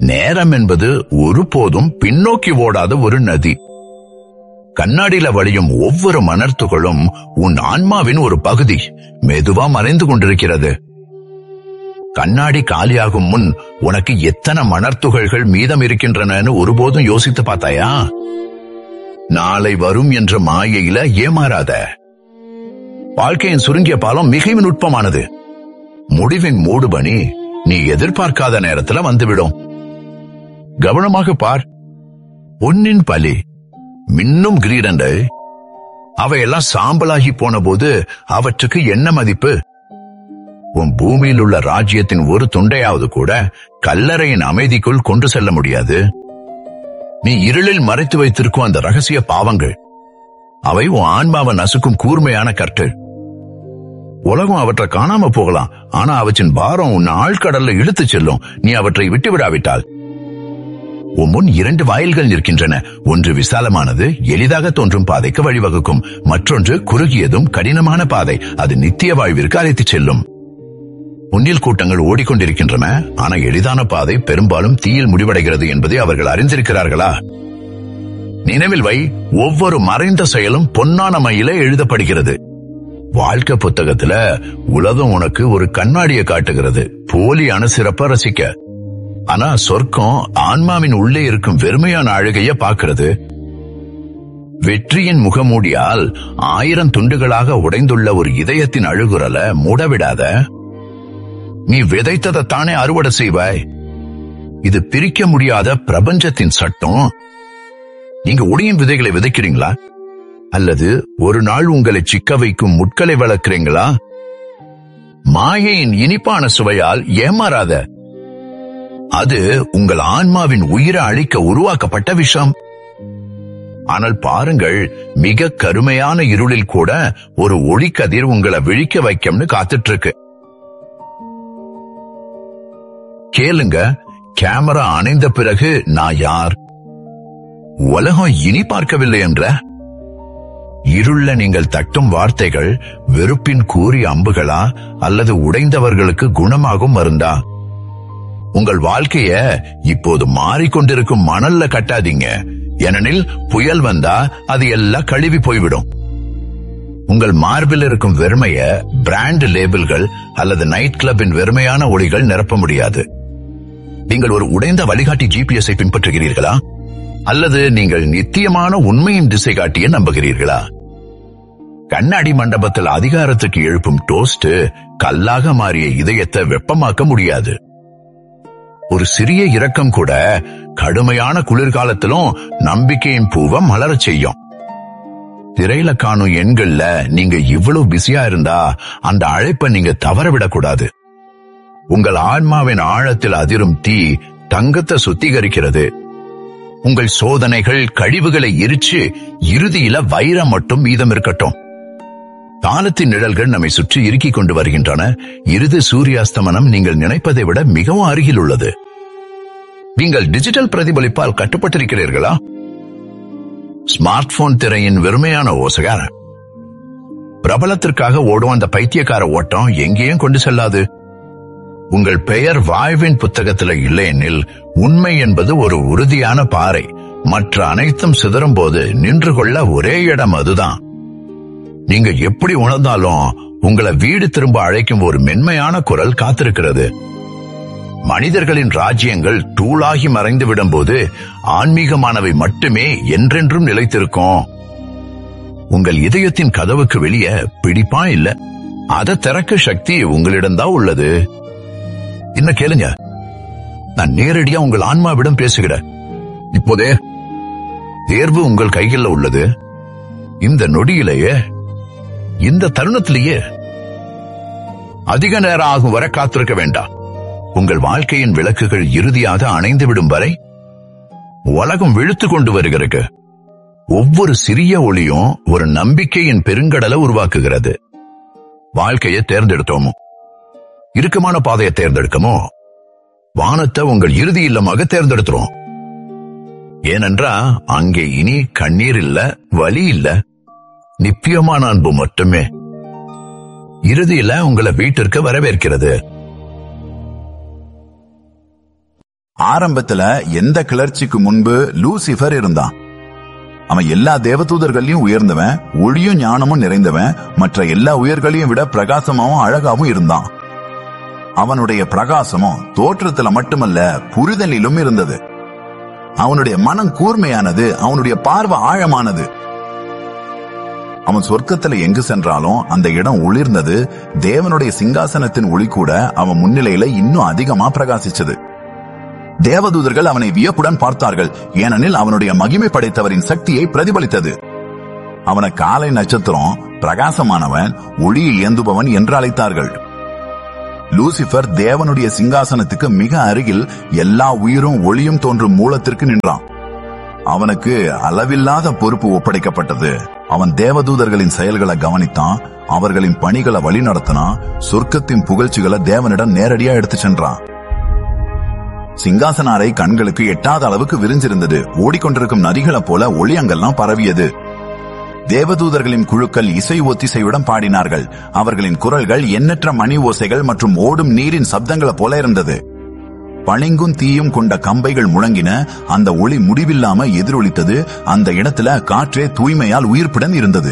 நேரம் என்பது ஒருபோதும் பின்னோக்கி ஓடாத ஒரு நதி கண்ணாடியில வழியும் ஒவ்வொரு மணர்த்துகளும் உன் ஆன்மாவின் ஒரு பகுதி மெதுவா மறைந்து கொண்டிருக்கிறது கண்ணாடி காலியாகும் முன் உனக்கு எத்தனை மணர்த்துகள்கள் மீதம் இருக்கின்றனன்னு ஒருபோதும் யோசித்து பார்த்தாயா நாளை வரும் என்ற மாயையில ஏமாறாத வாழ்க்கையின் சுருங்கிய பாலம் மிகவும் நுட்பமானது முடிவின் மூடுபனி நீ எதிர்பார்க்காத நேரத்துல வந்துவிடும் கவனமாக பார் பொன்னின் பலி மின்னும் கிரீடங்கள் அவையெல்லாம் சாம்பலாகி போன போது அவற்றுக்கு என்ன மதிப்பு உன் பூமியில் உள்ள ராஜ்யத்தின் ஒரு துண்டையாவது கூட கல்லறையின் அமைதிக்குள் கொண்டு செல்ல முடியாது நீ இருளில் மறைத்து வைத்திருக்கும் அந்த ரகசிய பாவங்கள் அவை உன் ஆன்மாவை நசுக்கும் கூர்மையான கற்கள் உலகம் அவற்றை காணாம போகலாம் ஆனா அவற்றின் பாரம் உன் ஆழ்கடல்ல இழுத்துச் செல்லும் நீ அவற்றை விட்டு விடாவிட்டால் உன் முன் இரண்டு வாயில்கள் நிற்கின்றன ஒன்று விசாலமானது எளிதாக தோன்றும் பாதைக்கு வழிவகுக்கும் மற்றொன்று குறுகியதும் கடினமான பாதை அது நித்திய வாழ்விற்கு அழைத்துச் செல்லும் முன்னில் கூட்டங்கள் ஓடிக்கொண்டிருக்கின்றன ஆனா எளிதான பாதை பெரும்பாலும் தீயில் முடிவடைகிறது என்பதை அவர்கள் அறிந்திருக்கிறார்களா நினைவில் வை ஒவ்வொரு மறைந்த செயலும் பொன்னான மையில எழுதப்படுகிறது வாழ்க்கை புத்தகத்துல உலகம் உனக்கு ஒரு கண்ணாடியை காட்டுகிறது போலியான சிறப்ப ரசிக்க ஆனா சொர்க்கம் ஆன்மாவின் உள்ளே இருக்கும் வெறுமையான அழுகைய பாக்குறது வெற்றியின் முகமூடியால் ஆயிரம் துண்டுகளாக உடைந்துள்ள ஒரு இதயத்தின் அழுகுரல மூடவிடாத நீ விதைத்ததைத்தானே அறுவடை செய்வாய் இது பிரிக்க முடியாத பிரபஞ்சத்தின் சட்டம் நீங்க ஒடியின் விதைகளை விதைக்கிறீங்களா அல்லது ஒரு நாள் உங்களை சிக்க வைக்கும் முட்களை வளர்க்கிறீங்களா மாயையின் இனிப்பான சுவையால் ஏமாறாத அது உங்கள் ஆன்மாவின் உயிரை அழிக்க உருவாக்கப்பட்ட விஷம் ஆனால் பாருங்கள் மிக கருமையான இருளில் கூட ஒரு ஒளிக்கதிர் உங்களை விழிக்க வைக்கும்னு காத்துட்டு இருக்கு கேளுங்க கேமரா அணைந்த பிறகு நான் யார் உலகம் இனி பார்க்கவில்லை என்ற இருள நீங்கள் தட்டும் வார்த்தைகள் வெறுப்பின் கூறிய அம்புகளா அல்லது உடைந்தவர்களுக்கு குணமாகும் மருந்தா உங்கள் வாழ்க்கைய இப்போது மாறிக்கொண்டிருக்கும் மணல்ல கட்டாதீங்க ஏனெனில் புயல் வந்தா அது எல்லாம் கழுவி போய்விடும் உங்கள் மார்பில் இருக்கும் வெறுமைய பிராண்ட் லேபிள்கள் அல்லது நைட் கிளப்பின் வெறுமையான ஒளிகள் நிரப்ப முடியாது நீங்கள் ஒரு உடைந்த வழிகாட்டி ஜிபிஎஸ்ஐ பின்பற்றுகிறீர்களா அல்லது நீங்கள் நித்தியமான உண்மையின் திசை காட்டிய நம்புகிறீர்களா கண்ணாடி மண்டபத்தில் அதிகாரத்துக்கு எழுப்பும் டோஸ்ட் கல்லாக மாறிய இதயத்தை வெப்பமாக்க முடியாது ஒரு சிறிய இரக்கம் கூட கடுமையான குளிர்காலத்திலும் நம்பிக்கையின் பூவை மலரச் செய்யும் திரையில காணும் எண்கள்ல நீங்க இவ்வளவு பிஸியா இருந்தா அந்த அழைப்பை நீங்க தவறவிடக்கூடாது உங்கள் ஆன்மாவின் ஆழத்தில் அதிரும் தீ தங்கத்தை சுத்திகரிக்கிறது உங்கள் சோதனைகள் கழிவுகளை எரிச்சு இறுதியில வைரம் மட்டும் மீதம் இருக்கட்டும் காலத்தின் நிழல்கள் நம்மை சுற்றி இறுக்கிக் கொண்டு வருகின்றன இறுதி சூரியாஸ்தமனம் நீங்கள் நினைப்பதை விட மிகவும் அருகில் உள்ளது நீங்கள் டிஜிட்டல் பிரதிபலிப்பால் கட்டுப்பட்டிருக்கிறீர்களா ஸ்மார்ட் போன் திரையின் வெறுமையான ஓசகார பிரபலத்திற்காக ஓடும் அந்த பைத்தியக்கார ஓட்டம் எங்கேயும் கொண்டு செல்லாது உங்கள் பெயர் வாழ்வின் புத்தகத்துல இல்லையெனில் உண்மை என்பது ஒரு உறுதியான பாறை மற்ற அனைத்தும் சிதறும் போது நின்று கொள்ள ஒரே இடம் அதுதான் நீங்க எப்படி உணர்ந்தாலும் உங்களை வீடு திரும்ப அழைக்கும் ஒரு மென்மையான குரல் காத்திருக்கிறது மனிதர்களின் ராஜ்யங்கள் தூளாகி மறைந்து விடும்போது ஆன்மீகமானவை மட்டுமே என்றென்றும் நிலைத்திருக்கும் உங்கள் இதயத்தின் கதவுக்கு வெளியே பிடிப்பா இல்ல அதை திறக்க சக்தி உங்களிடம்தான் உள்ளது என்ன கேளுங்க நான் நேரடியா உங்கள் ஆன்மாவிடம் பேசுகிறேன் இப்போதே தேர்வு உங்கள் கைகளில் உள்ளது இந்த நொடியிலேயே இந்த தருணத்திலேயே அதிக நேரம் ஆகும் வரை காத்திருக்க வேண்டாம் உங்கள் வாழ்க்கையின் விளக்குகள் இறுதியாக அணைந்துவிடும் வரை உலகம் விழுத்து கொண்டு வருகிறது ஒவ்வொரு சிறிய ஒளியும் ஒரு நம்பிக்கையின் பெருங்கடலை உருவாக்குகிறது வாழ்க்கையை தேர்ந்தெடுத்தோமோ இறுக்கமான பாதையை தேர்ந்தெடுக்கமோ வானத்தை உங்கள் இறுதி இல்லமாக தேர்ந்தெடுத்துரும் ஏனென்றா அங்கே இனி கண்ணீர் இல்ல வலி இல்ல நித்தியமான அன்பு மட்டுமே இறுதியில உங்களை வீட்டிற்கு வரவேற்கிறது ஆரம்பத்துல எந்த கிளர்ச்சிக்கு முன்பு லூசிபர் இருந்தான் அவன் எல்லா தேவதூதர்களையும் உயர்ந்தவன் ஒளியும் ஞானமும் நிறைந்தவன் மற்ற எல்லா உயர்களையும் விட பிரகாசமாவும் அழகாவும் இருந்தான் அவனுடைய பிரகாசமும் தோற்றத்துல மட்டுமல்ல புரிதலிலும் இருந்தது அவனுடைய மனம் கூர்மையானது அவனுடைய பார்வை ஆழமானது அவன் சொர்க்கத்துல எங்கு சென்றாலும் அந்த இடம் ஒளிர்ந்தது தேவனுடைய சிங்காசனத்தின் ஒளி கூட அவன் முன்னிலையில இன்னும் அதிகமா பிரகாசிச்சது தேவதூதர்கள் அவனை வியப்புடன் பார்த்தார்கள் ஏனெனில் அவனுடைய மகிமை படைத்தவரின் சக்தியை பிரதிபலித்தது அவனை காலை நட்சத்திரம் பிரகாசமானவன் ஒளியில் ஏந்துபவன் என்று அழைத்தார்கள் லூசிபர் தேவனுடைய சிங்காசனத்துக்கு மிக அருகில் எல்லா உயிரும் ஒளியும் தோன்றும் மூலத்திற்கு நின்றான் அவனுக்கு அளவில்லாத பொறுப்பு ஒப்படைக்கப்பட்டது அவன் தேவதூதர்களின் செயல்களை கவனித்தான் அவர்களின் பணிகளை வழிநடத்தினான் சொர்க்கத்தின் புகழ்ச்சிகளை தேவனிடம் நேரடியா எடுத்து சென்றான் சிங்காசன அறை கண்களுக்கு எட்டாத அளவுக்கு விரிஞ்சிருந்தது ஓடிக்கொண்டிருக்கும் நதிகளைப் போல ஒளி அங்கெல்லாம் பரவியது தேவதூதர்களின் குழுக்கள் இசை ஒத்திசையுடன் பாடினார்கள் அவர்களின் குரல்கள் எண்ணற்ற மணி ஓசைகள் மற்றும் ஓடும் நீரின் சப்தங்களைப் போல இருந்தது பளிங்கும் தீயும் கொண்ட கம்பைகள் முழங்கின அந்த ஒளி முடிவில்லாம எதிரொலித்தது அந்த இடத்துல காற்றே தூய்மையால் உயிர்ப்புடன் இருந்தது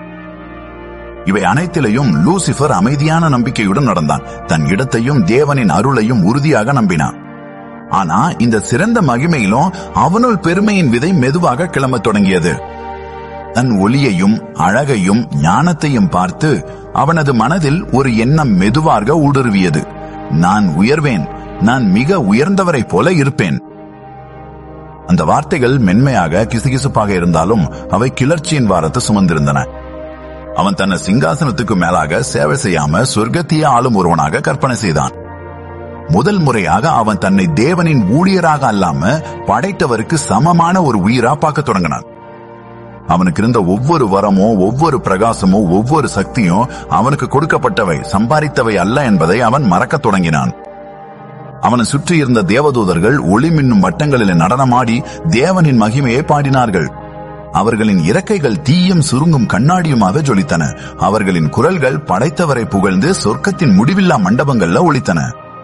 இவை அனைத்திலையும் லூசிபர் அமைதியான நம்பிக்கையுடன் நடந்தான் தன் இடத்தையும் தேவனின் அருளையும் உறுதியாக நம்பினான் ஆனா இந்த சிறந்த மகிமையிலும் அவனுள் பெருமையின் விதை மெதுவாக கிளம்பத் தொடங்கியது தன் ஒளியையும் அழகையும் ஞானத்தையும் பார்த்து அவனது மனதில் ஒரு எண்ணம் மெதுவாக ஊடுருவியது நான் உயர்வேன் நான் மிக உயர்ந்தவரைப் போல இருப்பேன் அந்த வார்த்தைகள் மென்மையாக கிசுகிசுப்பாக இருந்தாலும் அவை கிளர்ச்சியின் வாரத்தை சுமந்திருந்தன அவன் தன்னை சிங்காசனத்துக்கு மேலாக சேவை செய்யாம சொர்க்கத்தையே ஆளும் ஒருவனாக கற்பனை செய்தான் முதல் முறையாக அவன் தன்னை தேவனின் ஊழியராக அல்லாம படைத்தவருக்கு சமமான ஒரு உயிரா பார்க்க தொடங்கினான் அவனுக்கு இருந்த ஒவ்வொரு வரமோ ஒவ்வொரு பிரகாசமோ ஒவ்வொரு சக்தியும் அவனுக்கு கொடுக்கப்பட்டவை சம்பாதித்தவை அல்ல என்பதை அவன் மறக்கத் தொடங்கினான் அவனை சுற்றி இருந்த தேவதூதர்கள் ஒளி மின்னும் வட்டங்களில் நடனமாடி தேவனின் மகிமையை பாடினார்கள் அவர்களின் இறக்கைகள் தீயும் சுருங்கும் கண்ணாடியுமாக ஜொலித்தன அவர்களின் குரல்கள் படைத்தவரை புகழ்ந்து சொர்க்கத்தின் முடிவில்லா மண்டபங்கள்ல ஒலித்தன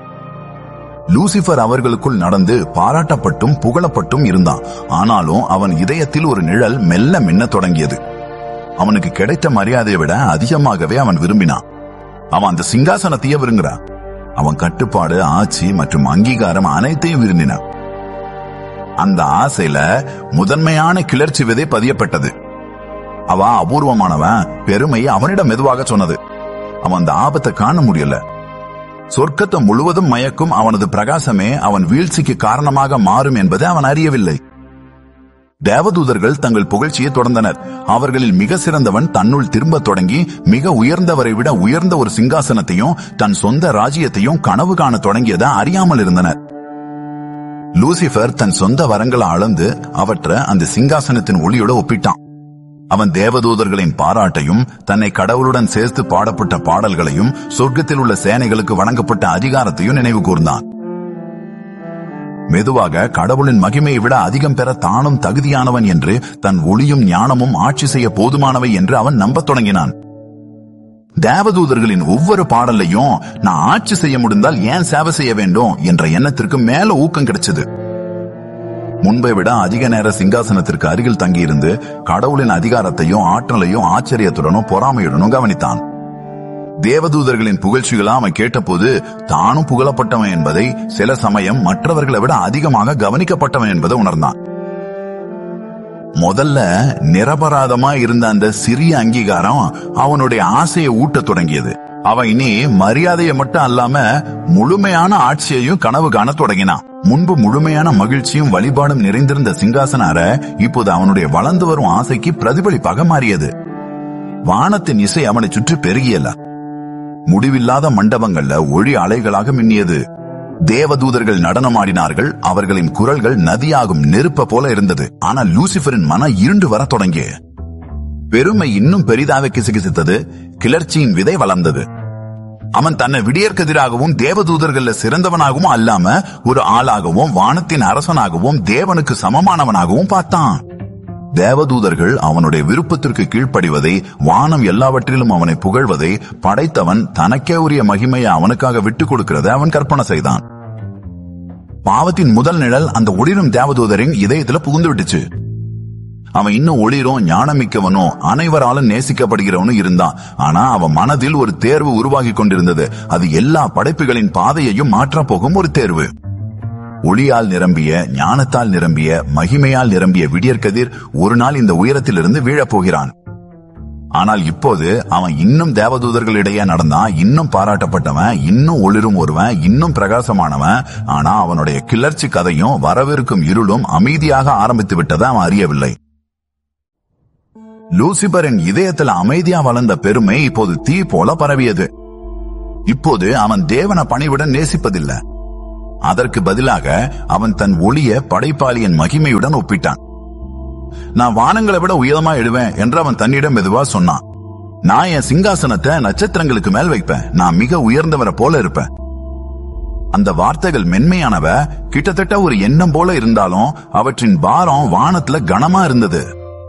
லூசிபர் அவர்களுக்குள் நடந்து பாராட்டப்பட்டும் புகழப்பட்டும் இருந்தான் ஆனாலும் அவன் இதயத்தில் ஒரு நிழல் மெல்ல மின்னத் தொடங்கியது அவனுக்கு கிடைத்த மரியாதையை விட அதிகமாகவே அவன் விரும்பினான் அவன் அந்த சிங்காசனத்தையே விரும்புகிறான் அவன் கட்டுப்பாடு ஆட்சி மற்றும் அங்கீகாரம் அனைத்தையும் விரும்பினான் அந்த ஆசையில முதன்மையான கிளர்ச்சி விதை பதியப்பட்டது அவன் அபூர்வமானவன் பெருமை அவனிடம் மெதுவாக சொன்னது அவன் அந்த ஆபத்தை காண முடியல சொர்க்கத்தை முழுவதும் மயக்கும் அவனது பிரகாசமே அவன் வீழ்ச்சிக்கு காரணமாக மாறும் என்பதை அவன் அறியவில்லை தேவதூதர்கள் தங்கள் புகழ்ச்சியை தொடர்ந்தனர் அவர்களில் மிக சிறந்தவன் தன்னுள் திரும்ப தொடங்கி மிக உயர்ந்தவரை விட உயர்ந்த ஒரு சிங்காசனத்தையும் தன் சொந்த ராஜ்யத்தையும் கனவு காண தொடங்கியதை அறியாமல் இருந்தனர் லூசிபர் தன் சொந்த வரங்களை அளந்து அவற்றை அந்த சிங்காசனத்தின் ஒளியோட ஒப்பிட்டான் அவன் தேவதூதர்களின் பாராட்டையும் தன்னை கடவுளுடன் சேர்த்து பாடப்பட்ட பாடல்களையும் சொர்க்கத்தில் உள்ள சேனைகளுக்கு வழங்கப்பட்ட அதிகாரத்தையும் நினைவு கூர்ந்தான் மெதுவாக கடவுளின் மகிமையை விட அதிகம் பெற தானும் தகுதியானவன் என்று தன் ஒளியும் ஞானமும் ஆட்சி செய்ய போதுமானவை என்று அவன் நம்பத் தொடங்கினான் தேவதூதர்களின் ஒவ்வொரு பாடலையும் நான் ஆட்சி செய்ய முடிந்தால் ஏன் சேவை செய்ய வேண்டும் என்ற எண்ணத்திற்கு மேல ஊக்கம் கிடைச்சது முன்பை விட அதிக நேர சிங்காசனத்திற்கு அருகில் தங்கியிருந்து கடவுளின் அதிகாரத்தையும் ஆற்றலையும் ஆச்சரியத்துடனும் பொறாமையுடனும் கவனித்தான் தேவதூதர்களின் புகழ்ச்சிகளை அவன் கேட்டபோது தானும் புகழப்பட்டவன் என்பதை சில சமயம் மற்றவர்களை விட அதிகமாக கவனிக்கப்பட்டவன் என்பதை உணர்ந்தான் முதல்ல நிரபராதமா இருந்த அந்த சிறிய அங்கீகாரம் அவனுடைய ஆசையை ஊட்டத் தொடங்கியது அவன் இனி மரியாதையை மட்டும் அல்லாம முழுமையான ஆட்சியையும் கனவு காண தொடங்கினான் முன்பு முழுமையான மகிழ்ச்சியும் வழிபாடும் நிறைந்திருந்த சிங்காசன அறை இப்போது அவனுடைய வளர்ந்து வரும் ஆசைக்கு பிரதிபலிப்பாக மாறியது வானத்தின் இசை அவனை சுற்றி பெருகியல முடிவில்லாத மண்டபங்கள்ல ஒளி அலைகளாக மின்னியது தேவதூதர்கள் நடனமாடினார்கள் அவர்களின் குரல்கள் நதியாகும் நெருப்ப போல இருந்தது ஆனால் லூசிபரின் மன இருண்டு வர தொடங்கிய பெருமை இன்னும் பெரிதாக கிசுகிசுத்தது கிளர்ச்சியின் விதை வளர்ந்தது அவன் தன்னை விடியற்கெதிராகவும் தேவதூதர்கள்ல சிறந்தவனாகவும் அல்லாம ஒரு ஆளாகவும் வானத்தின் அரசனாகவும் தேவனுக்கு சமமானவனாகவும் பார்த்தான் தேவதூதர்கள் அவனுடைய விருப்பத்திற்கு கீழ்ப்படிவதை வானம் எல்லாவற்றிலும் அவனை புகழ்வதை படைத்தவன் தனக்கே உரிய மகிமையை அவனுக்காக விட்டுக் கொடுக்கிறதை அவன் கற்பனை செய்தான் பாவத்தின் முதல் நிழல் அந்த ஒளிரும் தேவதூதரின் இதயத்துல புகுந்து விட்டுச்சு அவன் இன்னும் ஒளிரும் ஞானமிக்கவனும் அனைவராலும் நேசிக்கப்படுகிறவனும் இருந்தான் ஆனா அவன் மனதில் ஒரு தேர்வு உருவாகி கொண்டிருந்தது அது எல்லா படைப்புகளின் பாதையையும் மாற்றப் போகும் ஒரு தேர்வு ஒளியால் நிரம்பிய ஞானத்தால் நிரம்பிய மகிமையால் நிரம்பிய விடியற்கதிர் ஒரு நாள் இந்த உயரத்திலிருந்து வீழப் போகிறான் ஆனால் இப்போது அவன் இன்னும் தேவதூதர்களிடையே நடந்தான் இன்னும் பாராட்டப்பட்டவன் இன்னும் ஒளிரும் ஒருவன் இன்னும் பிரகாசமானவன் ஆனா அவனுடைய கிளர்ச்சி கதையும் வரவிருக்கும் இருளும் அமைதியாக ஆரம்பித்து விட்டதை அவன் அறியவில்லை லூசிபரின் இதயத்தில் அமைதியா வளர்ந்த பெருமை இப்போது தீ போல பரவியது இப்போது அவன் தேவன பணிவுடன் நேசிப்பதில்லை அதற்கு பதிலாக அவன் தன் ஒளிய படைப்பாளியின் மகிமையுடன் ஒப்பிட்டான் நான் வானங்களை விட உயரமா எழுவேன் என்று அவன் தன்னிடம் மெதுவா சொன்னான் நான் என் சிங்காசனத்தை நட்சத்திரங்களுக்கு மேல் வைப்பேன் நான் மிக உயர்ந்தவரை போல இருப்பேன் அந்த வார்த்தைகள் மென்மையானவ கிட்டத்தட்ட ஒரு எண்ணம் போல இருந்தாலும் அவற்றின் பாரம் வானத்துல கனமா இருந்தது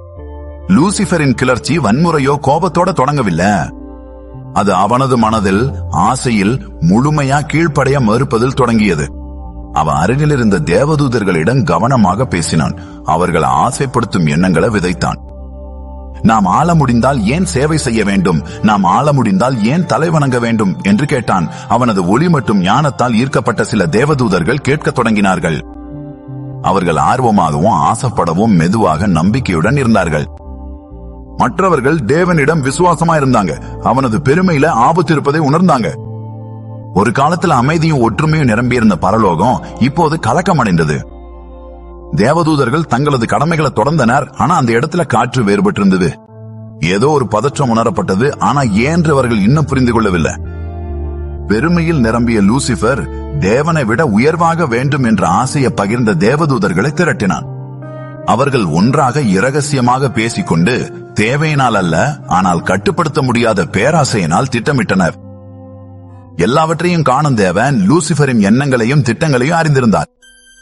லூசிபரின் கிளர்ச்சி வன்முறையோ கோபத்தோட தொடங்கவில்லை அது அவனது மனதில் ஆசையில் முழுமையா கீழ்ப்படைய மறுப்பதில் தொடங்கியது அவன் அருகில் இருந்த தேவதூதர்களிடம் கவனமாக பேசினான் அவர்கள் ஆசைப்படுத்தும் எண்ணங்களை விதைத்தான் நாம் ஆள முடிந்தால் ஏன் சேவை செய்ய வேண்டும் நாம் ஆள முடிந்தால் ஏன் தலைவணங்க வேண்டும் என்று கேட்டான் அவனது ஒளி மற்றும் ஞானத்தால் ஈர்க்கப்பட்ட சில தேவதூதர்கள் கேட்கத் தொடங்கினார்கள் அவர்கள் ஆர்வமாகவும் ஆசைப்படவும் மெதுவாக நம்பிக்கையுடன் இருந்தார்கள் மற்றவர்கள் தேவனிடம் விசுவாசமா இருந்தாங்க அவனது பெருமையில ஆபத்து இருப்பதை உணர்ந்தாங்க ஒரு காலத்துல அமைதியும் ஒற்றுமையும் நிரம்பியிருந்த பரலோகம் இப்போது கலக்கம் அடைந்தது தேவதூதர்கள் தங்களது கடமைகளை தொடர்ந்தனர் ஆனா அந்த இடத்துல காற்று வேறுபட்டிருந்தது ஏதோ ஒரு பதற்றம் உணரப்பட்டது ஆனா ஏன்று அவர்கள் இன்னும் புரிந்து கொள்ளவில்லை பெருமையில் நிரம்பிய லூசிபர் தேவனை விட உயர்வாக வேண்டும் என்ற ஆசையை பகிர்ந்த தேவதூதர்களை திரட்டினான் அவர்கள் ஒன்றாக இரகசியமாக பேசிக்கொண்டு தேவையினால் அல்ல ஆனால் கட்டுப்படுத்த முடியாத பேராசையினால் திட்டமிட்டனர் எல்லாவற்றையும் காணும் தேவன் லூசிபரின் எண்ணங்களையும் திட்டங்களையும் அறிந்திருந்தார்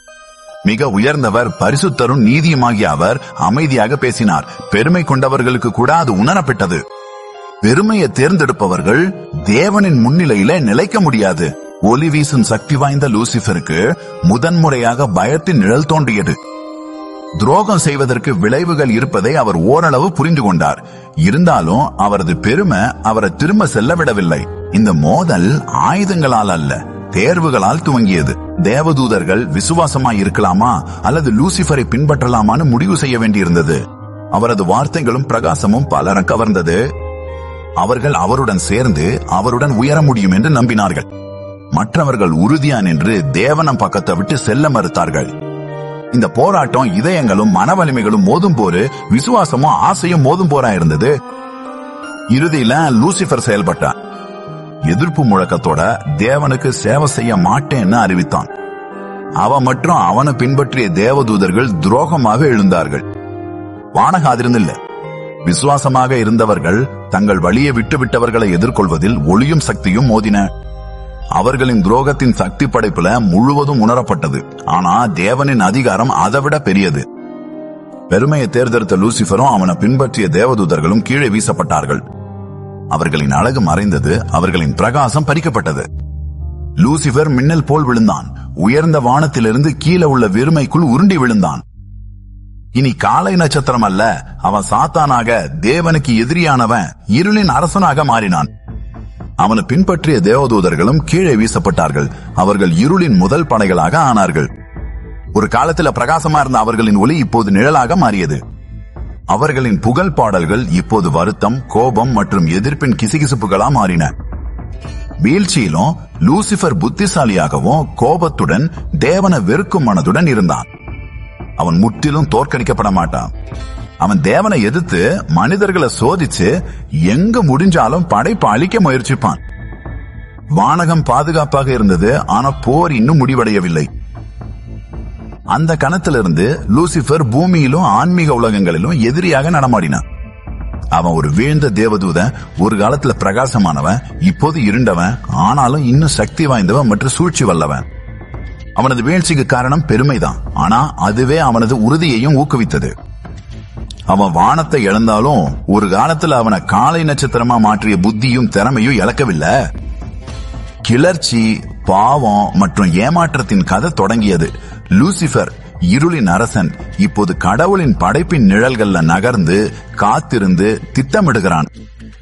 மிக உயர்ந்தவர் பரிசுத்தரும் நீதியுமாகிய அவர் அமைதியாக பேசினார் பெருமை கொண்டவர்களுக்கு கூட அது உணரப்பட்டது பெருமையை தேர்ந்தெடுப்பவர்கள் தேவனின் முன்னிலையில நிலைக்க முடியாது ஒளி வீசும் சக்தி வாய்ந்த லூசிபருக்கு முதன்முறையாக பயத்தின் நிழல் தோன்றியது துரோகம் செய்வதற்கு விளைவுகள் இருப்பதை அவர் ஓரளவு புரிந்து கொண்டார் இருந்தாலும் அவரது பெருமை அவரை திரும்ப செல்ல விடவில்லை இந்த மோதல் ஆயுதங்களால் அல்ல தேர்வுகளால் துவங்கியது தேவதூதர்கள் விசுவாசமாய் இருக்கலாமா அல்லது லூசிபரை பின்பற்றலாமான்னு முடிவு செய்ய வேண்டியிருந்தது அவரது வார்த்தைகளும் பிரகாசமும் பலரை கவர்ந்தது அவர்கள் அவருடன் சேர்ந்து அவருடன் உயர முடியும் என்று நம்பினார்கள் மற்றவர்கள் உறுதியா நின்று தேவனம் பக்கத்தை விட்டு செல்ல மறுத்தார்கள் இந்த போராட்டம் இதயங்களும் மன வலிமைகளும் மோதும் போரு விசுவாசமும் ஆசையும் மோதும் போரா இருந்தது இறுதியில லூசிபர் செயல்பட்டான் எதிர்ப்பு முழக்கத்தோட தேவனுக்கு சேவை செய்ய மாட்டேன்னு அறிவித்தான் அவன் மற்றும் அவனை பின்பற்றிய தேவதூதர்கள் துரோகமாக எழுந்தார்கள் வானக அதிர்ந்தில்ல விசுவாசமாக இருந்தவர்கள் தங்கள் வழியை விட்டுவிட்டவர்களை எதிர்கொள்வதில் ஒளியும் சக்தியும் மோதின அவர்களின் துரோகத்தின் சக்தி படைப்புல முழுவதும் உணரப்பட்டது ஆனா தேவனின் அதிகாரம் அதைவிட பெரியது பெருமையை தேர்ந்தெடுத்த லூசிபரும் அவனை பின்பற்றிய தேவதூதர்களும் கீழே வீசப்பட்டார்கள் அவர்களின் அழகு மறைந்தது அவர்களின் பிரகாசம் பறிக்கப்பட்டது லூசிபர் மின்னல் போல் விழுந்தான் உயர்ந்த வானத்திலிருந்து கீழே உள்ள வெறுமைக்குள் உருண்டி விழுந்தான் இனி காலை நட்சத்திரம் அல்ல அவன் சாத்தானாக தேவனுக்கு எதிரியானவன் இருளின் அரசனாக மாறினான் அவனை பின்பற்றிய தேவதூதர்களும் கீழே வீசப்பட்டார்கள் அவர்கள் இருளின் முதல் படைகளாக ஆனார்கள் ஒரு காலத்துல பிரகாசமா இருந்த அவர்களின் ஒளி இப்போது நிழலாக மாறியது அவர்களின் புகழ் பாடல்கள் இப்போது வருத்தம் கோபம் மற்றும் எதிர்ப்பின் கிசுகிசுப்புகளா மாறின வீழ்ச்சியிலும் லூசிபர் புத்திசாலியாகவும் கோபத்துடன் தேவனை வெறுக்கும் மனதுடன் இருந்தான் அவன் முற்றிலும் தோற்கடிக்கப்பட மாட்டான் அவன் தேவனை எதிர்த்து மனிதர்களை சோதிச்சு எங்க முடிஞ்சாலும் படைப்பு அழிக்க முயற்சிப்பான் வானகம் பாதுகாப்பாக இருந்தது ஆனா போர் இன்னும் முடிவடையவில்லை அந்த கணத்திலிருந்து லூசிபர் பூமியிலும் ஆன்மீக உலகங்களிலும் எதிரியாக நடமாடினான் அவன் ஒரு வீழ்ந்த தேவதூதன் ஒரு காலத்துல பிரகாசமானவன் இப்போது இருண்டவன் ஆனாலும் இன்னும் சக்தி வாய்ந்தவன் மற்றும் சூழ்ச்சி வல்லவன் அவனது வீழ்ச்சிக்கு காரணம் பெருமைதான் ஆனா அதுவே அவனது உறுதியையும் ஊக்குவித்தது அவன் வானத்தை இழந்தாலும் ஒரு காலத்துல அவனை காலை நட்சத்திரமா மாற்றிய புத்தியும் திறமையும் இழக்கவில்லை கிளர்ச்சி பாவம் மற்றும் ஏமாற்றத்தின் கதை தொடங்கியது லூசிபர் இருளின் அரசன் இப்போது கடவுளின் படைப்பின் நிழல்கள்ல நகர்ந்து காத்திருந்து திட்டமிடுகிறான்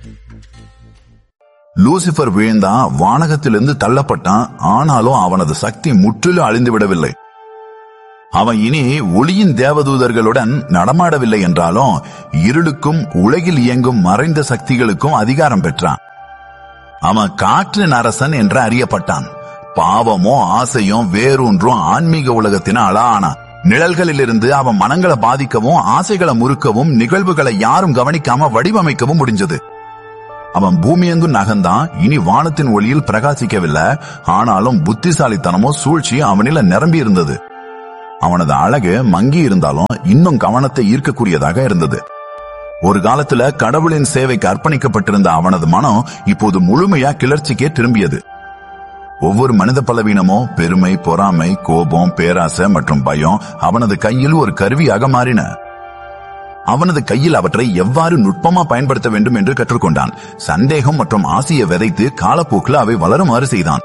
லூசிபர் விழுந்தான் வானகத்திலிருந்து தள்ளப்பட்டான் ஆனாலும் அவனது சக்தி முற்றிலும் அழிந்து விடவில்லை அவன் இனி ஒளியின் தேவதூதர்களுடன் நடமாடவில்லை என்றாலும் இருளுக்கும் உலகில் இயங்கும் மறைந்த சக்திகளுக்கும் அதிகாரம் பெற்றான் அவன் காற்றின் அரசன் என்று அறியப்பட்டான் பாவமோ ஆசையும் வேரூன்றும் ஆன்மீக உலகத்தின அழானான் நிழல்களிலிருந்து அவன் மனங்களை பாதிக்கவும் ஆசைகளை முறுக்கவும் நிகழ்வுகளை யாரும் கவனிக்காம வடிவமைக்கவும் முடிஞ்சது அவன் பூமியெங்கும் நகர்ந்தான் இனி வானத்தின் ஒளியில் பிரகாசிக்கவில்லை ஆனாலும் புத்திசாலித்தனமோ சூழ்ச்சி அவனில நிரம்பி இருந்தது அவனது அழகு மங்கி இருந்தாலும் இன்னும் கவனத்தை ஈர்க்கக்கூடியதாக இருந்தது ஒரு காலத்துல கடவுளின் சேவைக்கு அர்ப்பணிக்கப்பட்டிருந்த அவனது மனம் இப்போது முழுமையா கிளர்ச்சிக்கே திரும்பியது ஒவ்வொரு மனித பலவீனமோ பெருமை பொறாமை கோபம் பேராசை மற்றும் பயம் அவனது கையில் ஒரு கருவியாக மாறின அவனது கையில் அவற்றை எவ்வாறு நுட்பமா பயன்படுத்த வேண்டும் என்று கற்றுக்கொண்டான் சந்தேகம் மற்றும் ஆசையை விதைத்து காலப்போக்கில் அவை வளருமாறு செய்தான்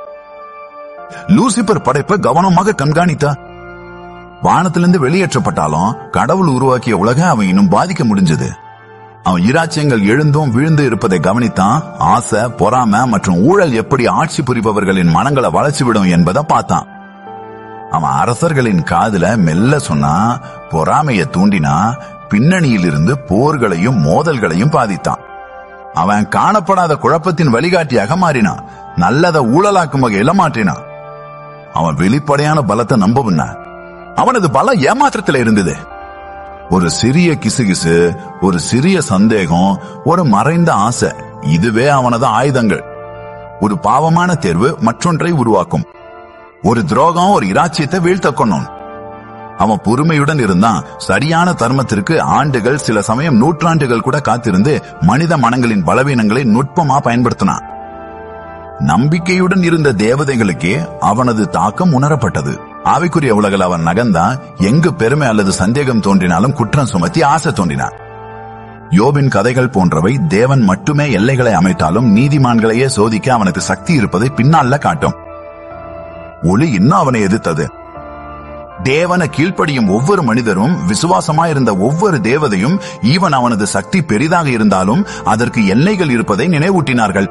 லூசிபர் படைப்பை கவனமாக கண்காணித்தா வானத்திலிருந்து வெளியேற்றப்பட்டாலும் கடவுள் உருவாக்கிய உலக அவன் இன்னும் பாதிக்க முடிஞ்சது அவன் இராச்சியங்கள் எழுந்தும் விழுந்து இருப்பதை கவனித்தான் ஆசை பொறாமை மற்றும் ஊழல் எப்படி ஆட்சி புரிபவர்களின் மனங்களை வளர்ச்சிவிடும் என்பதை பார்த்தான் அவன் அரசர்களின் காதுல மெல்ல சொன்னா பொறாமைய தூண்டினா பின்னணியில் இருந்து போர்களையும் மோதல்களையும் பாதித்தான் அவன் காணப்படாத குழப்பத்தின் வழிகாட்டியாக மாறினான் நல்லதை ஊழலாக்கும் வகையில மாற்றினான் அவன் வெளிப்படையான பலத்தை நம்பவில்லை அவனது பலம் ஏமாற்றத்தில் இருந்தது ஒரு சிறிய கிசுகிசு ஒரு சிறிய சந்தேகம் ஒரு மறைந்த ஆசை இதுவே அவனது ஆயுதங்கள் ஒரு பாவமான தேர்வு மற்றொன்றை உருவாக்கும் ஒரு துரோகம் ஒரு இராச்சியத்தை வீழ்த்த கொண்டான் அவன் பொறுமையுடன் இருந்தான் சரியான தர்மத்திற்கு ஆண்டுகள் சில சமயம் நூற்றாண்டுகள் கூட காத்திருந்து மனித மனங்களின் பலவீனங்களை நுட்பமா பயன்படுத்தினான் நம்பிக்கையுடன் இருந்த தேவதைகளுக்கே அவனது தாக்கம் உணரப்பட்டது ஆவிக்குரிய உலகில் அவன் நகர்ந்தா எங்கு பெருமை அல்லது சந்தேகம் தோன்றினாலும் குற்றம் சுமத்தி ஆசை தோன்றினான் யோபின் கதைகள் போன்றவை தேவன் மட்டுமே எல்லைகளை அமைத்தாலும் நீதிமான்களையே சோதிக்க அவனுக்கு சக்தி இருப்பதை பின்னால காட்டும் ஒளி இன்னும் அவனை எதிர்த்தது தேவன கீழ்ப்படியும் ஒவ்வொரு மனிதரும் விசுவாசமாயிருந்த ஒவ்வொரு தேவதையும் ஈவன் அவனது சக்தி பெரிதாக இருந்தாலும் அதற்கு எல்லைகள் இருப்பதை நினைவூட்டினார்கள்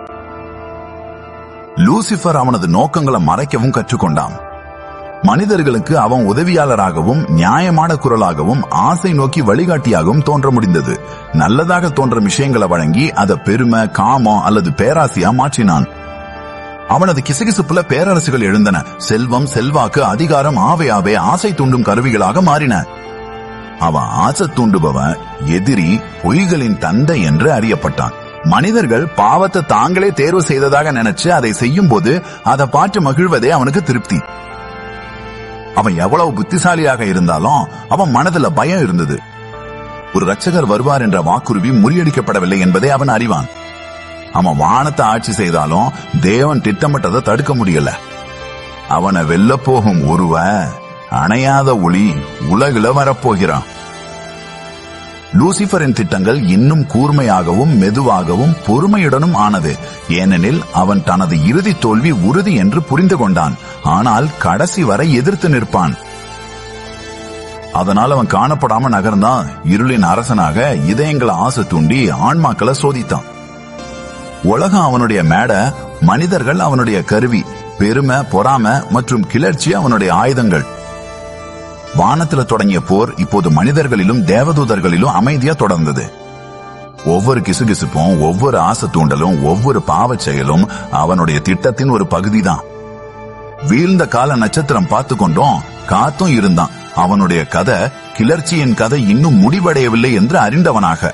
லூசிபர் அவனது நோக்கங்களை மறைக்கவும் கற்றுக்கொண்டான் மனிதர்களுக்கு அவன் உதவியாளராகவும் நியாயமான குரலாகவும் ஆசை நோக்கி வழிகாட்டியாகவும் தோன்ற முடிந்தது நல்லதாக தோன்ற விஷயங்களை வழங்கி அதை பெருமை காமம் அல்லது பேராசையா மாற்றினான் அவனது கிசுகிசுப்புல பேரரசுகள் எழுந்தன செல்வம் செல்வாக்கு அதிகாரம் ஆவையாவே ஆசை தூண்டும் கருவிகளாக மாறின அவன் ஆசை தூண்டுபவன் எதிரி பொய்களின் தந்தை என்று அறியப்பட்டான் மனிதர்கள் பாவத்தை தாங்களே தேர்வு செய்ததாக நினைச்சு அதை செய்யும் போது அதை பார்த்து மகிழ்வதே அவனுக்கு திருப்தி அவன் எவ்வளவு புத்திசாலியாக இருந்தாலும் அவன் மனதுல பயம் இருந்தது ஒரு ரட்சகர் வருவார் என்ற வாக்குறுதி முறியடிக்கப்படவில்லை என்பதை அவன் அறிவான் அவன் வானத்தை ஆட்சி செய்தாலும் தேவன் திட்டமிட்டதை தடுக்க முடியல அவனை வெல்ல போகும் ஒருவ அணையாத ஒளி உலகில வரப்போகிறான் லூசிபரின் திட்டங்கள் இன்னும் கூர்மையாகவும் மெதுவாகவும் பொறுமையுடனும் ஆனது ஏனெனில் அவன் தனது இறுதி தோல்வி உறுதி என்று புரிந்து கொண்டான் ஆனால் கடைசி வரை எதிர்த்து நிற்பான் அதனால் அவன் காணப்படாம நகர்ந்தான் இருளின் அரசனாக இதயங்களை ஆசை தூண்டி ஆன்மாக்களை சோதித்தான் உலகம் அவனுடைய மேடை மனிதர்கள் அவனுடைய கருவி பெருமை பொறாமை மற்றும் கிளர்ச்சி அவனுடைய ஆயுதங்கள் வானத்துல தொடங்கிய போர் இப்போது மனிதர்களிலும் தேவதூதர்களிலும் அமைதியா தொடர்ந்தது ஒவ்வொரு கிசுகிசுப்பும் ஒவ்வொரு ஆசை தூண்டலும் ஒவ்வொரு பாவச் செயலும் அவனுடைய திட்டத்தின் ஒரு பகுதிதான் வீழ்ந்த கால நட்சத்திரம் பார்த்து கொண்டோம் காத்தும் இருந்தான் அவனுடைய கதை கிளர்ச்சியின் கதை இன்னும் முடிவடையவில்லை என்று அறிந்தவனாக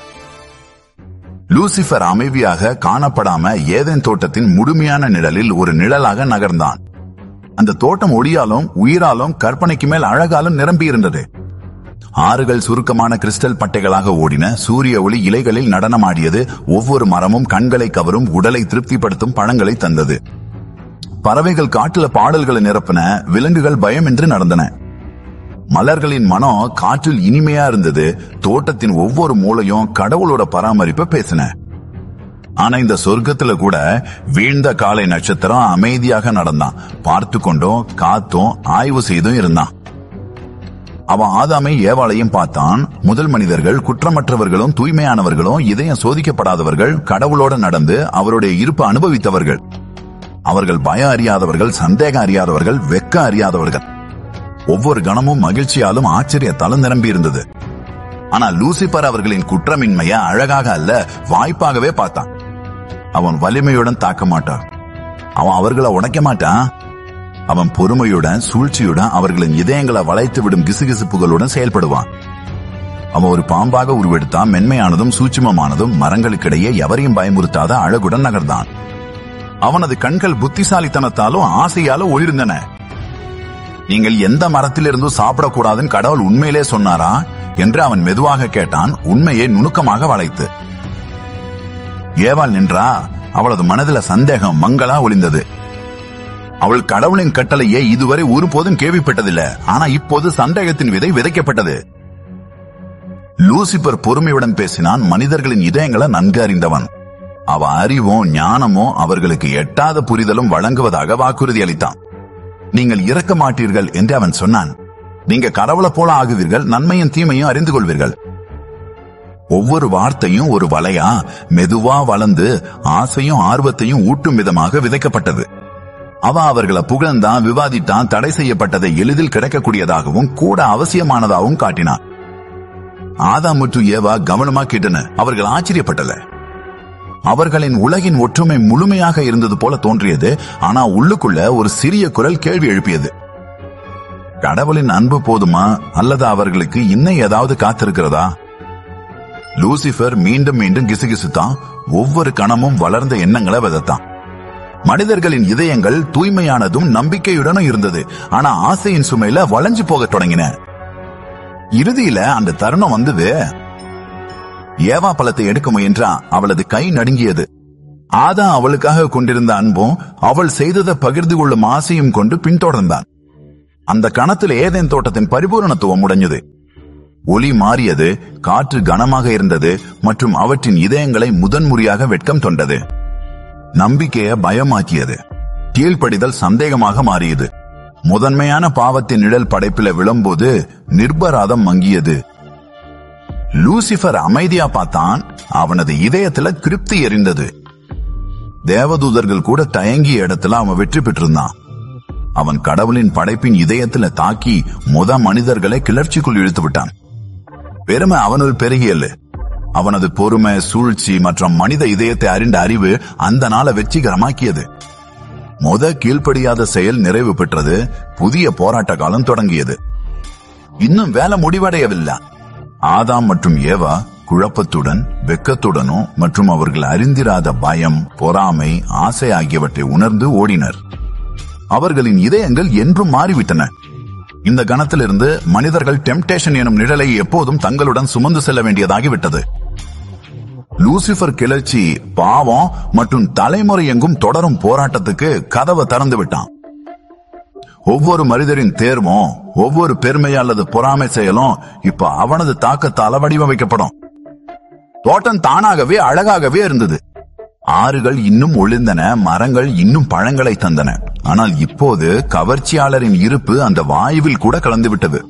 லூசிபர் அமைதியாக காணப்படாம ஏதேன் தோட்டத்தின் முழுமையான நிழலில் ஒரு நிழலாக நகர்ந்தான் அந்த தோட்டம் ஒளியாலும் உயிராலும் கற்பனைக்கு மேல் அழகாலும் நிரம்பி இருந்தது ஆறுகள் சுருக்கமான கிறிஸ்டல் பட்டைகளாக ஓடின சூரிய ஒளி இலைகளில் நடனமாடியது ஒவ்வொரு மரமும் கண்களை கவரும் உடலை திருப்திப்படுத்தும் பழங்களை தந்தது பறவைகள் காட்டுல பாடல்களை நிரப்பின விலங்குகள் பயமின்றி நடந்தன மலர்களின் மனம் காற்றில் இனிமையா இருந்தது தோட்டத்தின் ஒவ்வொரு மூலையும் கடவுளோட பராமரிப்பை பேசின ஆனா இந்த சொர்க்கத்துல கூட வீழ்ந்த காலை நட்சத்திரம் அமைதியாக நடந்தான் பார்த்து கொண்டும் காத்தும் ஆய்வு செய்தும் இருந்தான் அவன் ஆதாமை ஏவாளையும் பார்த்தான் முதல் மனிதர்கள் குற்றமற்றவர்களும் தூய்மையானவர்களும் இதயம் சோதிக்கப்படாதவர்கள் கடவுளோட நடந்து அவருடைய இருப்பு அனுபவித்தவர்கள் அவர்கள் பயம் அறியாதவர்கள் சந்தேகம் அறியாதவர்கள் வெக்க அறியாதவர்கள் ஒவ்வொரு கணமும் மகிழ்ச்சியாலும் ஆச்சரியத்தாலும் நிரம்பி இருந்தது ஆனா லூசிபர் அவர்களின் குற்றமின்மைய அழகாக அல்ல வாய்ப்பாகவே பார்த்தான் அவன் வலிமையுடன் தாக்க மாட்டான் அவன் அவர்களை உடைக்க மாட்டான் அவன் பொறுமையுடன் சூழ்ச்சியுடன் அவர்களின் இதயங்களை வளைத்து விடும் கிசுகிசுப்புகளுடன் செயல்படுவான் அவன் ஒரு பாம்பாக உருவெடுத்தான் மென்மையானதும் சூட்சுமமானதும் மரங்களுக்கிடையே எவரையும் பயமுறுத்தாத அழகுடன் நகர்ந்தான் அவனது கண்கள் புத்திசாலித்தனத்தாலும் ஆசையாலும் ஒளிர்ந்தன நீங்கள் எந்த மரத்திலிருந்தும் சாப்பிடக்கூடாதுன்னு கடவுள் உண்மையிலே சொன்னாரா என்று அவன் மெதுவாக கேட்டான் உண்மையை நுணுக்கமாக வளைத்து ஏவாள் நின்றா அவளது மனதில சந்தேகம் மங்களா ஒளிந்தது அவள் கடவுளின் கட்டளையை இதுவரை ஒருபோதும் கேள்விப்பட்டதில்லை ஆனா இப்போது சந்தேகத்தின் விதை விதைக்கப்பட்டது லூசிபர் பொறுமையுடன் பேசினான் மனிதர்களின் இதயங்களை நன்கு அறிந்தவன் அவ அறிவும் ஞானமும் அவர்களுக்கு எட்டாத புரிதலும் வழங்குவதாக வாக்குறுதி அளித்தான் நீங்கள் இறக்க மாட்டீர்கள் என்று அவன் சொன்னான் நீங்க கடவுளை போல ஆகுவீர்கள் நன்மையும் தீமையும் அறிந்து கொள்வீர்கள் ஒவ்வொரு வார்த்தையும் ஒரு வலையா மெதுவா வளர்ந்து ஆசையும் ஆர்வத்தையும் ஊட்டும் விதமாக விதைக்கப்பட்டது அவ அவர்களை புகழ்ந்தான் விவாதித்தான் தடை செய்யப்பட்டதை எளிதில் கிடைக்கக்கூடியதாகவும் கூட அவசியமானதாகவும் காட்டினான் ஆதா மற்றும் ஏவா கவனமா கேட்டன அவர்கள் ஆச்சரியப்பட்டல அவர்களின் உலகின் ஒற்றுமை முழுமையாக இருந்தது போல தோன்றியது ஆனா உள்ளுக்குள்ள ஒரு சிறிய குரல் கேள்வி எழுப்பியது கடவுளின் அன்பு போதுமா அல்லது அவர்களுக்கு இன்னும் ஏதாவது காத்திருக்கிறதா லூசிபர் மீண்டும் மீண்டும் கிசுகிசுத்தான் ஒவ்வொரு கணமும் வளர்ந்த எண்ணங்களை விதத்தான் மனிதர்களின் இதயங்கள் தூய்மையானதும் நம்பிக்கையுடனும் இருந்தது ஆனா ஆசையின் சுமையில வளைஞ்சு போகத் தொடங்கின இறுதியில அந்த தருணம் வந்தது ஏவா பழத்தை எடுக்க முயன்றா அவளது கை நடுங்கியது ஆதா அவளுக்காக கொண்டிருந்த அன்பும் அவள் செய்ததை பகிர்ந்து கொள்ளும் ஆசையும் கொண்டு பின்தொடர்ந்தான் அந்த கணத்தில் ஏதேன் தோட்டத்தின் பரிபூரணத்துவம் உடைஞ்சது ஒலி மாறியது காற்று கனமாக இருந்தது மற்றும் அவற்றின் இதயங்களை முதன்முறையாக வெட்கம் தொண்டது நம்பிக்கைய பயமாக்கியது கீழ்ப்படிதல் சந்தேகமாக மாறியது முதன்மையான பாவத்தின் நிழல் படைப்பில விழும்போது நிர்பராதம் மங்கியது லூசிபர் அமைதியா பார்த்தான் அவனது இதயத்துல திருப்தி எரிந்தது தேவதூதர்கள் கூட தயங்கிய இடத்துல அவன் வெற்றி பெற்றிருந்தான் அவன் கடவுளின் படைப்பின் இதயத்துல தாக்கி முத மனிதர்களை கிளர்ச்சிக்குள் இழுத்து விட்டான் பெருமை அவனுள் பெருகியல்ல அவனது பொறுமை சூழ்ச்சி மற்றும் மனித இதயத்தை அறிந்த அறிவு அந்த நாளை வெற்றிகரமாக்கியது முத கீழ்ப்படியாத செயல் நிறைவு பெற்றது புதிய போராட்ட காலம் தொடங்கியது இன்னும் வேலை முடிவடையவில்லை ஆதாம் மற்றும் ஏவா குழப்பத்துடன் வெக்கத்துடனும் மற்றும் அவர்கள் அறிந்திராத பயம் பொறாமை ஆசை ஆகியவற்றை உணர்ந்து ஓடினர் அவர்களின் இதயங்கள் என்றும் மாறிவிட்டன இந்த கணத்திலிருந்து மனிதர்கள் டெம்டேஷன் எனும் நிழலை எப்போதும் தங்களுடன் சுமந்து செல்ல வேண்டியதாகிவிட்டது லூசிபர் கிளர்ச்சி பாவம் மற்றும் தலைமுறை எங்கும் தொடரும் போராட்டத்துக்கு கதவை திறந்து விட்டான் ஒவ்வொரு மனிதரின் தேர்வும் ஒவ்வொரு பெருமை அல்லது பொறாமை செயலும் இப்ப அவனது தாக்கத்தால வடிவமைக்கப்படும் தோட்டம் தானாகவே அழகாகவே இருந்தது ஆறுகள் இன்னும் ஒளிர்ந்தன மரங்கள் இன்னும் பழங்களை தந்தன ஆனால் இப்போது கவர்ச்சியாளரின் இருப்பு அந்த வாயுவில் கூட கலந்துவிட்டது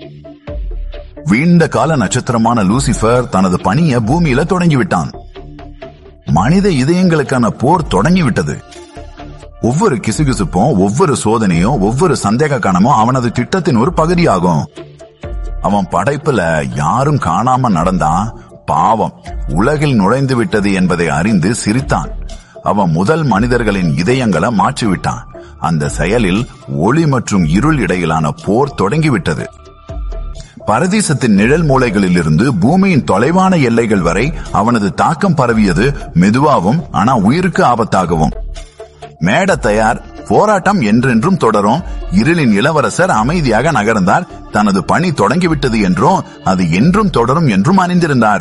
வீண்ட கால நட்சத்திரமான லூசிபர் தனது பணியை பூமியில தொடங்கிவிட்டான் மனித இதயங்களுக்கான போர் தொடங்கிவிட்டது ஒவ்வொரு கிசுகிசுப்பும் ஒவ்வொரு சோதனையும் ஒவ்வொரு சந்தேக கணமும் அவனது திட்டத்தின் ஒரு பகுதியாகும் அவன் படைப்புல யாரும் காணாம நடந்தான் பாவம் உலகில் நுழைந்து விட்டது என்பதை அறிந்து சிரித்தான் அவன் முதல் மனிதர்களின் இதயங்களை மாற்றிவிட்டான் அந்த செயலில் ஒளி மற்றும் இருள் இடையிலான போர் தொடங்கிவிட்டது பரதீசத்தின் நிழல் மூலைகளில் இருந்து பூமியின் தொலைவான எல்லைகள் வரை அவனது தாக்கம் பரவியது மெதுவாகவும் ஆனா உயிருக்கு ஆபத்தாகவும் மேட தயார் போராட்டம் என்றென்றும் தொடரும் இருளின் இளவரசர் அமைதியாக நகர்ந்தார் தனது பணி தொடங்கிவிட்டது என்றும் அது என்றும் தொடரும் என்றும் அறிந்திருந்தார்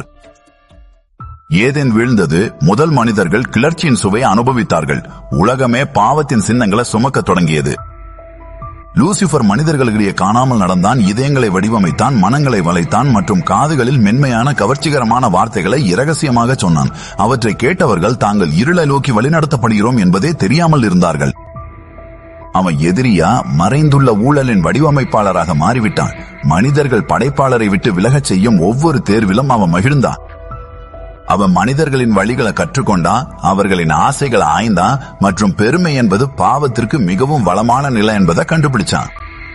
ஏதேன் வீழ்ந்தது முதல் மனிதர்கள் கிளர்ச்சியின் சுவை அனுபவித்தார்கள் உலகமே பாவத்தின் சின்னங்களை சுமக்க தொடங்கியது லூசிபர் மனிதர்களிடையே காணாமல் நடந்தான் இதயங்களை வடிவமைத்தான் மனங்களை வளைத்தான் மற்றும் காதுகளில் மென்மையான கவர்ச்சிகரமான வார்த்தைகளை இரகசியமாக சொன்னான் அவற்றை கேட்டவர்கள் தாங்கள் இருளை நோக்கி வழிநடத்தப்படுகிறோம் என்பதே தெரியாமல் இருந்தார்கள் அவன் எதிரியா மறைந்துள்ள ஊழலின் வடிவமைப்பாளராக மாறிவிட்டான் மனிதர்கள் படைப்பாளரை விட்டு விலகச் செய்யும் ஒவ்வொரு தேர்விலும் அவன் மகிழ்ந்தான் அவன் மனிதர்களின் வழிகளை கற்றுக்கொண்டான் அவர்களின் ஆசைகளை ஆய்ந்தான் மற்றும் பெருமை என்பது பாவத்திற்கு மிகவும் வளமான நிலை என்பதை கண்டுபிடிச்சான்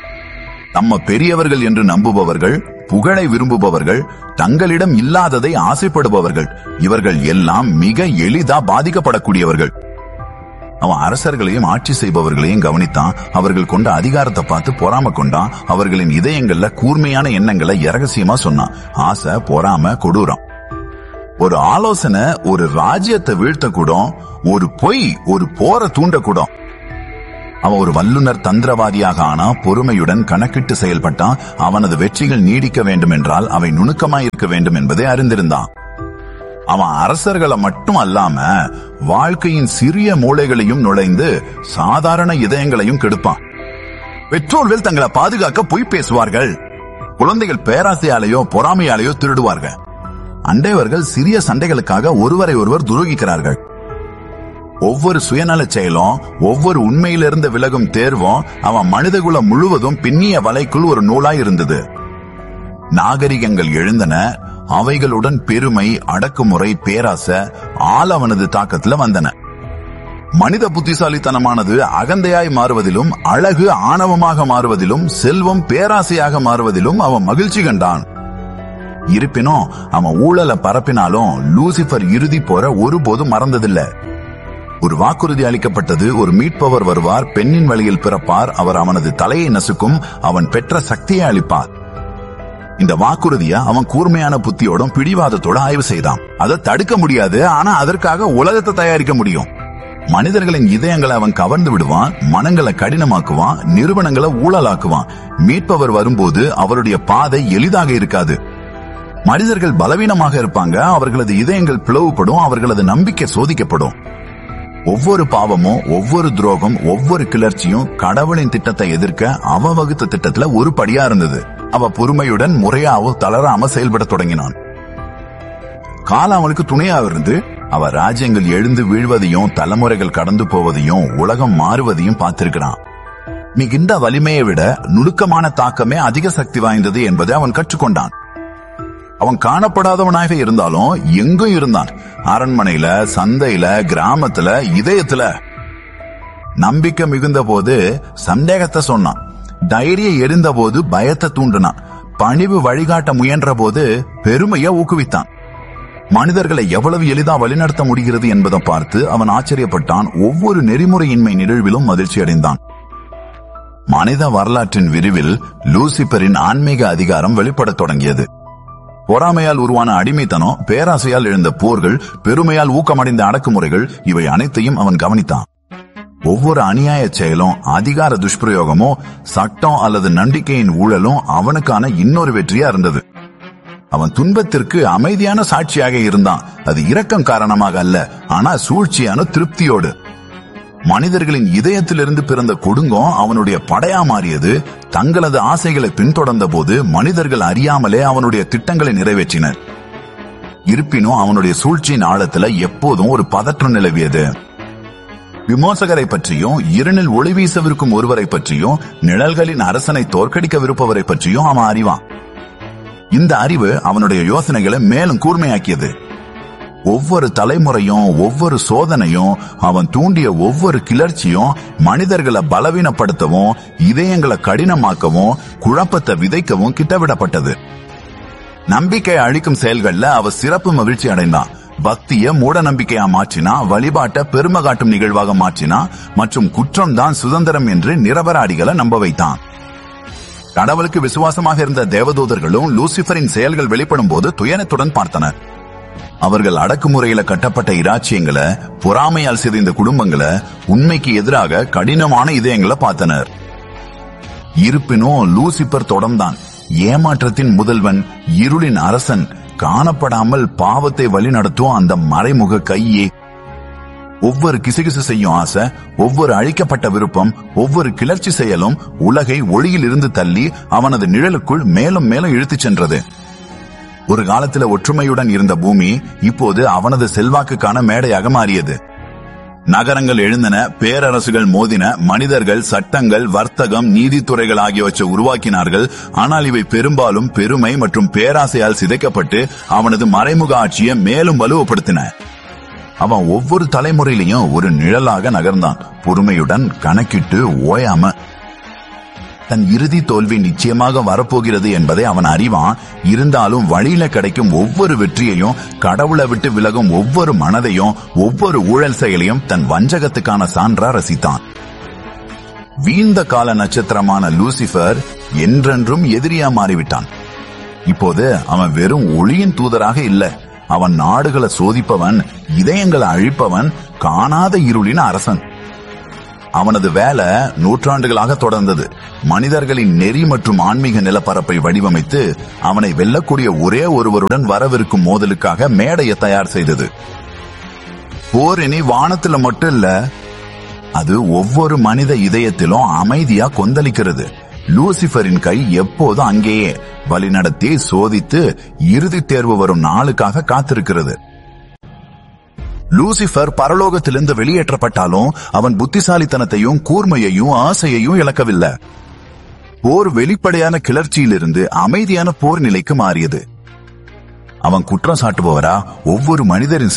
நம்ம பெரியவர்கள் என்று நம்புபவர்கள் புகழை விரும்புபவர்கள் தங்களிடம் இல்லாததை ஆசைப்படுபவர்கள் இவர்கள் எல்லாம் மிக எளிதா பாதிக்கப்படக்கூடியவர்கள் அவன் அரசர்களையும் ஆட்சி செய்பவர்களையும் கவனித்தான் அவர்கள் கொண்ட அதிகாரத்தை பார்த்து பொறாம கொண்டான் அவர்களின் இதயங்கள்ல கூர்மையான எண்ணங்களை இரகசியமா சொன்னான் ஆசை பொறாம கொடூரம் ஒரு ஆலோசனை ஒரு ராஜ்யத்தை வீழ்த்தக்கூடும் ஒரு பொய் ஒரு போரை தூண்டக்கூடும் அவன் ஒரு வல்லுனர் தந்திரவாதியாக ஆனா பொறுமையுடன் கணக்கிட்டு செயல்பட்டான் அவனது வெற்றிகள் நீடிக்க வேண்டும் என்றால் அவை நுணுக்கமாய் இருக்க வேண்டும் என்பதை அறிந்திருந்தான் அவன் அரசர்களை மட்டும் அல்லாம வாழ்க்கையின் சிறிய மூளைகளையும் நுழைந்து சாதாரண இதயங்களையும் கெடுப்பான் பெற்றோர்கள் தங்களை பாதுகாக்க பொய் பேசுவார்கள் குழந்தைகள் பேராசையாலேயோ பொறாமையாலேயோ திருடுவார்கள் அண்டைவர்கள் சிறிய சண்டைகளுக்காக ஒருவரை ஒருவர் துரோகிக்கிறார்கள் ஒவ்வொரு சுயநல செயலும் ஒவ்வொரு உண்மையிலிருந்து விலகும் தேர்வும் அவன் மனிதகுலம் முழுவதும் பின்னிய வலைக்குள் ஒரு நூலாய் இருந்தது நாகரிகங்கள் எழுந்தன அவைகளுடன் பெருமை அடக்குமுறை பேராசை ஆளவனது தாக்கத்துல வந்தன மனித புத்திசாலித்தனமானது அகந்தையாய் மாறுவதிலும் அழகு ஆணவமாக மாறுவதிலும் செல்வம் பேராசையாக மாறுவதிலும் அவன் மகிழ்ச்சி கண்டான் இருப்பினும் அவன் ஊழலை பரப்பினாலும் லூசிபர் இறுதி போற ஒருபோதும் மறந்ததில்லை ஒரு வாக்குறுதி அளிக்கப்பட்டது ஒரு மீட்பவர் வருவார் பெண்ணின் வழியில் பிறப்பார் அவர் அவனது தலையை நசுக்கும் அவன் பெற்ற சக்தியை அளிப்பார் இந்த வாக்குறுதிய அவன் கூர்மையான புத்தியோடும் பிடிவாதத்தோட ஆய்வு செய்தான் அதை தடுக்க முடியாது ஆனா அதற்காக உலகத்தை தயாரிக்க முடியும் மனிதர்களின் இதயங்களை அவன் கவர்ந்து விடுவான் மனங்களை கடினமாக்குவான் நிறுவனங்களை ஊழலாக்குவான் மீட்பவர் வரும்போது அவருடைய பாதை எளிதாக இருக்காது மனிதர்கள் பலவீனமாக இருப்பாங்க அவர்களது இதயங்கள் பிளவுபடும் அவர்களது நம்பிக்கை சோதிக்கப்படும் ஒவ்வொரு பாவமும் ஒவ்வொரு துரோகம் ஒவ்வொரு கிளர்ச்சியும் கடவுளின் திட்டத்தை எதிர்க்க அவ வகுத்த திட்டத்துல ஒரு படியா இருந்தது அவ பொறுமையுடன் முறையாவோ தளராம செயல்பட தொடங்கினான் காலம் அவனுக்கு துணையா இருந்து அவ ராஜ்யங்கள் எழுந்து வீழ்வதையும் தலைமுறைகள் கடந்து போவதையும் உலகம் மாறுவதையும் பார்த்திருக்கிறான் மிகுந்த வலிமையை விட நுணுக்கமான தாக்கமே அதிக சக்தி வாய்ந்தது என்பதை அவன் கற்றுக்கொண்டான் அவன் காணப்படாதவனாக இருந்தாலும் எங்கும் இருந்தான் அரண்மனையில சந்தையில கிராமத்துல இதயத்துல நம்பிக்கை மிகுந்த போது சந்தேகத்தை சொன்னான் தைரியம் எரிந்த போது பயத்தை தூண்டினான் பணிவு வழிகாட்ட முயன்ற போது பெருமையை ஊக்குவித்தான் மனிதர்களை எவ்வளவு எளிதா வழிநடத்த முடிகிறது என்பதை பார்த்து அவன் ஆச்சரியப்பட்டான் ஒவ்வொரு நெறிமுறையின்மை நிகழ்விலும் மகிழ்ச்சி அடைந்தான் மனித வரலாற்றின் விரிவில் லூசிபரின் ஆன்மீக அதிகாரம் வெளிப்படத் தொடங்கியது பொறாமையால் உருவான அடிமைத்தனம் பேராசையால் எழுந்த போர்கள் பெருமையால் ஊக்கமடைந்த அடக்குமுறைகள் இவை அனைத்தையும் அவன் கவனித்தான் ஒவ்வொரு அநியாய செயலும் அதிகார துஷ்பிரயோகமோ சட்டம் அல்லது நம்பிக்கையின் ஊழலும் அவனுக்கான இன்னொரு வெற்றியா இருந்தது அவன் துன்பத்திற்கு அமைதியான சாட்சியாக இருந்தான் அது இரக்கம் காரணமாக அல்ல ஆனா சூழ்ச்சியான திருப்தியோடு மனிதர்களின் இதயத்திலிருந்து பிறந்த கொடுங்கம் அவனுடைய படையா மாறியது தங்களது ஆசைகளை பின்தொடர்ந்த போது மனிதர்கள் அறியாமலே அவனுடைய திட்டங்களை நிறைவேற்றினர் இருப்பினும் அவனுடைய சூழ்ச்சியின் ஆழத்துல எப்போதும் ஒரு பதற்றம் நிலவியது விமோசகரை பற்றியும் இருளில் ஒளி வீசவிருக்கும் ஒருவரை பற்றியும் நிழல்களின் அரசனை தோற்கடிக்கவிருப்பவரை பற்றியும் அவன் அறிவான் இந்த அறிவு அவனுடைய யோசனைகளை மேலும் கூர்மையாக்கியது ஒவ்வொரு தலைமுறையும் ஒவ்வொரு சோதனையும் அவன் தூண்டிய ஒவ்வொரு கிளர்ச்சியும் மனிதர்களை பலவீனப்படுத்தவும் இதயங்களை கடினமாக்கவும் குழப்பத்தை விதைக்கவும் கிட்டவிடப்பட்டது நம்பிக்கை அளிக்கும் செயல்கள்ல அவ சிறப்பு மகிழ்ச்சி அடைந்தான் பக்திய மூட நம்பிக்கையா மாற்றினா வழிபாட்டை பெருமை காட்டும் நிகழ்வாக மாற்றினா மற்றும் குற்றம் தான் சுதந்திரம் என்று நிரபராடிகளை நம்ப வைத்தான் கடவுளுக்கு விசுவாசமாக இருந்த தேவதூதர்களும் லூசிபரின் செயல்கள் வெளிப்படும் போது துயரத்துடன் பார்த்தனர் அவர்கள் அடக்குமுறையில கட்டப்பட்ட இராச்சியங்களை பொறாமையால் சிதைந்த குடும்பங்களை உண்மைக்கு எதிராக கடினமான இதயங்களை பார்த்தனர் இருப்பினும் லூசிபர் தொடர்ந்தான் ஏமாற்றத்தின் முதல்வன் இருளின் அரசன் காணப்படாமல் பாவத்தை வழிநடத்தும் அந்த மறைமுக கையே ஒவ்வொரு கிசுகிசு செய்யும் ஆசை ஒவ்வொரு அழிக்கப்பட்ட விருப்பம் ஒவ்வொரு கிளர்ச்சி செயலும் உலகை ஒளியில் இருந்து தள்ளி அவனது நிழலுக்குள் மேலும் மேலும் இழுத்துச் சென்றது ஒரு காலத்துல ஒற்றுமையுடன் இருந்த பூமி இப்போது அவனது செல்வாக்குக்கான மேடையாக மாறியது நகரங்கள் எழுந்தன பேரரசுகள் மோதின மனிதர்கள் சட்டங்கள் வர்த்தகம் நீதித்துறைகள் ஆகியவற்றை உருவாக்கினார்கள் ஆனால் இவை பெரும்பாலும் பெருமை மற்றும் பேராசையால் சிதைக்கப்பட்டு அவனது மறைமுக ஆட்சியை மேலும் வலுவப்படுத்தின அவன் ஒவ்வொரு தலைமுறையிலையும் ஒரு நிழலாக நகர்ந்தான் பொறுமையுடன் கணக்கிட்டு ஓயாம தன் இறுதி தோல்வி நிச்சயமாக வரப்போகிறது என்பதை அவன் அறிவான் இருந்தாலும் வழியில கிடைக்கும் ஒவ்வொரு வெற்றியையும் கடவுளை விட்டு விலகும் ஒவ்வொரு மனதையும் ஒவ்வொரு ஊழல் செயலையும் தன் வஞ்சகத்துக்கான சான்றா ரசித்தான் வீழ்ந்த கால நட்சத்திரமான லூசிபர் என்றென்றும் எதிரியா மாறிவிட்டான் இப்போது அவன் வெறும் ஒளியின் தூதராக இல்ல அவன் நாடுகளை சோதிப்பவன் இதயங்களை அழிப்பவன் காணாத இருளின் அரசன் அவனது வேலை நூற்றாண்டுகளாக தொடர்ந்தது மனிதர்களின் நெறி மற்றும் ஆன்மீக நிலப்பரப்பை வடிவமைத்து அவனை வெல்லக்கூடிய ஒரே ஒருவருடன் வரவிருக்கும் மோதலுக்காக மேடையை தயார் செய்தது போர் இனி வானத்துல மட்டும் இல்ல அது ஒவ்வொரு மனித இதயத்திலும் அமைதியா கொந்தளிக்கிறது லூசிபரின் கை எப்போதும் அங்கேயே வழிநடத்தி சோதித்து இறுதி தேர்வு வரும் நாளுக்காக காத்திருக்கிறது லூசிபர் பரலோகத்திலிருந்து வெளியேற்றப்பட்டாலும் அவன் புத்திசாலித்தனத்தையும் கூர்மையையும் ஆசையையும் இழக்கவில்லை போர் வெளிப்படையான கிளர்ச்சியிலிருந்து அமைதியான போர் நிலைக்கு மாறியது அவன் குற்றம் சாட்டுபவரா ஒவ்வொரு மனிதரின்